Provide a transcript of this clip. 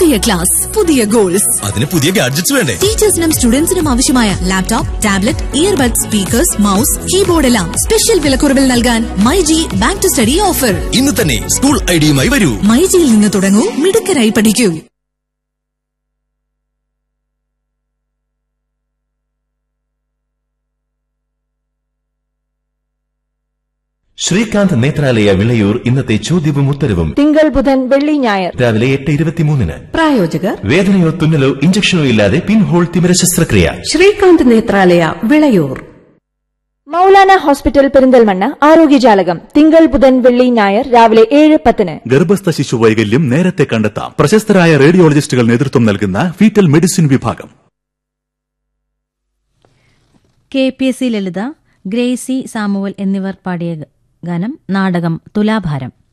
പുതിയ ക്ലാസ് പുതിയ ഗോൾസ് അതിന് പുതിയ ഗാഡ്ജറ്റ്സ് വേണ്ടേ ടീച്ചേഴ്സിനും സ്റ്റുഡൻസിനും ആവശ്യമായ laptop tablet earbud speakers mouse keyboard എല്ലാം സ്പെഷ്യൽ വിലക്കുറവിൽ നൽകാൻ my G back to study offer ഇന്ന് തന്നെ സ്കൂൾ ഐഡിയുമായി വരൂ മൈ ജിയിൽ നിന്ന് തുടങ്ങൂ മിടുക്കരായി പഠിക്കൂ ശ്രീകാന്ത് നേത്രാലയ വിളയൂർ ഇന്നത്തെ ചോദ്യവും ഉത്തരവും തിങ്കൾ ബുധൻ വെള്ളി ഞായർ രാവിലെ എട്ട് ഇരുപത്തിമൂന്നിന് പ്രായോജകർ വേദനയോ തുന്നലോ ഇഞ്ചക്ഷനോ ഇല്ലാതെ പിൻഹോൾ തിമിര ശസ്ത്രക്രിയ ശ്രീകാന്ത് നേത്രാലയ വിളയൂർ മൗലാന ഹോസ്പിറ്റൽ പെരിന്തൽമണ്ണ ആരോഗ്യജാലകം തിങ്കൾ ബുധൻ വെള്ളി ഞായർ രാവിലെ ഏഴ് പത്തിന് ഗർഭസ്ഥ ശിശു വൈകല്യം നേരത്തെ കണ്ടെത്താം പ്രശസ്തരായ റേഡിയോളജിസ്റ്റുകൾ നേതൃത്വം നൽകുന്ന ഫീറ്റൽ മെഡിസിൻ വിഭാഗം K P S C Lalitha Gracy Samuel എന്നിവർ പാടിയ ഗാനം നാടകം തുലാഭാരം